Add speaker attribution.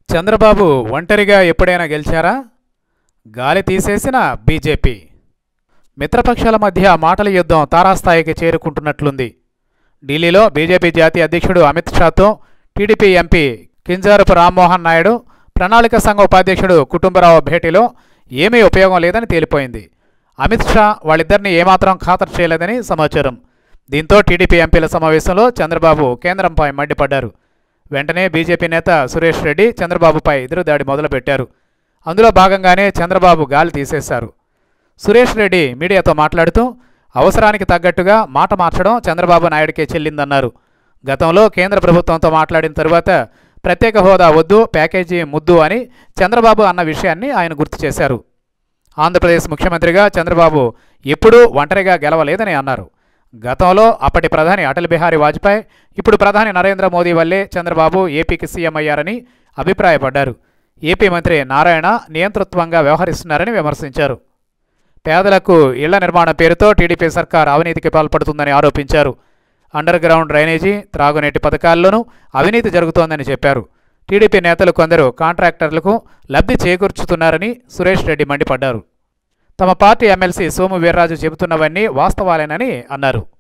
Speaker 1: చంద్రబాబు ఒంటరిగా ఎప్పుడైనా గెలిచారా గాలి తీసేసిన బీజేపీ మిత్రపక్షాల మధ్య మాటల యుద్ధం తారాస్థాయికి చేరుకుంటున్నట్లుంది ఢిల్లీలో బీజేపీ జాతీయ అధ్యక్షుడు అమిత్ షాతో టీడీపీ ఎంపీ కింజారపు రామ్మోహన్ నాయుడు ప్రణాళిక సంఘ ఉపాధ్యక్షుడు కుటుంబరావు భేటీలో ఏమీ ఉపయోగం లేదని తేలిపోయింది అమిత్ షా వాళ్ళిద్దరిని ఏమాత్రం ఖాతరు చేయలేదని సమాచారం దీంతో టీడీపీ ఎంపీల సమావేశంలో చంద్రబాబు కేంద్రంపై మండిపడ్డారు వెంటనే బీజేపీ నేత సురేష్ రెడ్డి చంద్రబాబుపై ఎదురుదాడి మొదలుపెట్టారు అందులో భాగంగానే చంద్రబాబు గాలి తీసేశారు సురేష్ రెడ్డి మీడియాతో మాట్లాడుతూ అవసరానికి తగ్గట్టుగా మాట మార్చడం చంద్రబాబు నాయుడికే చెల్లిందన్నారు గతంలో కేంద్ర ప్రభుత్వంతో మాట్లాడిన తరువాత ప్రత్యేక హోదా వద్దు ప్యాకేజీ ముద్దు అని చంద్రబాబు అన్న విషయాన్ని ఆయన గుర్తు చేశారు ఆంధ్రప్రదేశ్ ముఖ్యమంత్రిగా చంద్రబాబు ఎప్పుడూ ఒంటరిగా గెలవలేదని అన్నారు గతంలో అప్పటి ప్రధాని అటల్ బిహారీ వాజ్పేయి ఇప్పుడు ప్రధాని నరేంద్ర మోదీ వల్లే చంద్రబాబు ఏపీకి సీఎం అయ్యారని అభిప్రాయపడ్డారు ఏపీ మంత్రి నారాయణ నియంతృత్వంగా వ్యవహరిస్తున్నారని విమర్శించారు పేదలకు ఇళ్ల నిర్మాణం పేరుతో టీడీపీ సర్కార్ అవినీతికి పాల్పడుతుందని ఆరోపించారు అండర్ గ్రౌండ్ డ్రైనేజీ త్రాగునీటి పథకాల్లోనూ అవినీతి జరుగుతోందని చెప్పారు టీడీపీ నేతలు కొందరు కాంట్రాక్టర్లకు లబ్ధి చేకూర్చుతున్నారని సురేష్ రెడ్డి మండిపడ్డారు తమ పార్టీ ఎమ్మెల్సీ సోము వీర్రాజు చెబుతున్నవన్నీ వాస్తవాలేనని అన్నారు